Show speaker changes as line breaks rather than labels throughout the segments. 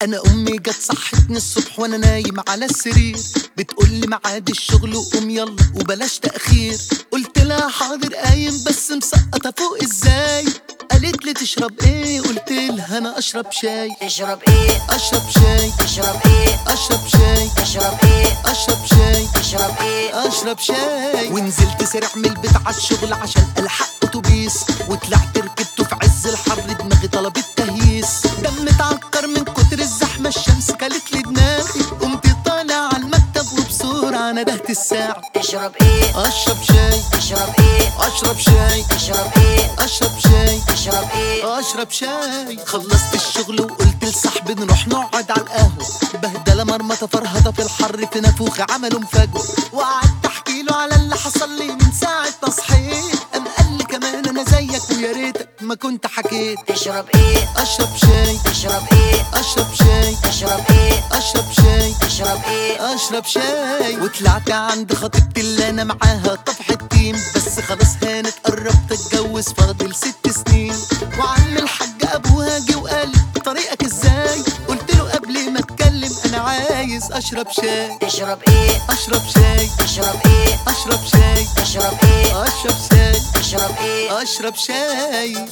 انا امي جت صحتني الصبح وانا نايم على السرير بتقولي ميعاد الشغل وقوم يلا وبلاش تاخير قلت لها حاضر قايم بس مسقطه فوق ازاي قالت لي تشرب ايه قلت لها انا اشرب شاي
تشرب ايه
اشرب شاي
تشرب ايه
اشرب شاي
تشرب ايه
اشرب شاي
تشرب ايه
اشرب شاي ونزلت سرح من البيت على الشغل عشان الحق اتوبيس وطلعت ركبته في عز الحر دماغي طلبت تهييس دم اتعكر من كتر الزحمه الشمس كلت لي دماغي قمت طالع على المكتب وبسرعه ندهت الساعه
تشرب ايه
اشرب شاي
تشرب ايه
اشرب شاي
تشرب ايه
اشرب شاي
تشرب ايه
اشرب شاي خلصت الشغل وقلت لصاحبي نروح نقعد على القهوه بهدله مرمطه فرهضه في الحر في نافوخ عملوا مفاجأة وقعدت احكي له على اللي حصل لي من ساعه ما صحيت قام قال لي كمان انا زيك ويا ريتك ما كنت حكيت
تشرب ايه
اشرب شاي
تشرب ايه
اشرب شاي
تشرب ايه
اشرب شاي
تشرب ايه
اشرب شاي وطلعت عند خطيبتي اللي انا معاها طفحة تيم بس خلاص هانت قربت اتجوز فاضل ست سنين وعم الحاج ابوها جه وقال لي طريقك ازاي قلت له قبل ما اتكلم انا عايز اشرب شاي
تشرب ايه
اشرب شاي
تشرب ايه
اشرب شاي
تشرب ايه
اشرب شاي
تشرب ايه
اشرب شاي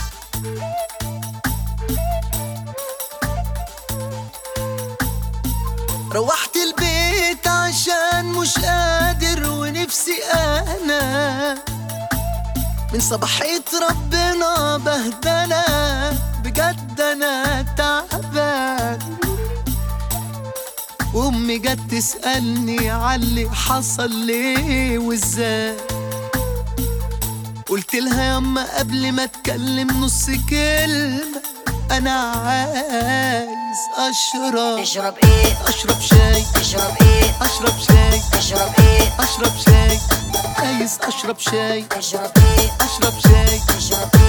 روحت البيت عشان مش قادر ونفسي انا من صباحية ربنا بهدلة بجد انا تعبان وامي جت تسألني عاللي حصل ليه وازاي قلت لها ياما قبل ما اتكلم نص كلمة انا عايز اشرب
تشرب ايه
اشرب شاي
تشرب ايه
اشرب شاي
تشرب ايه
اشرب شاي عايز اشرب شاي
تشرب ايه
اشرب شاي
تشرب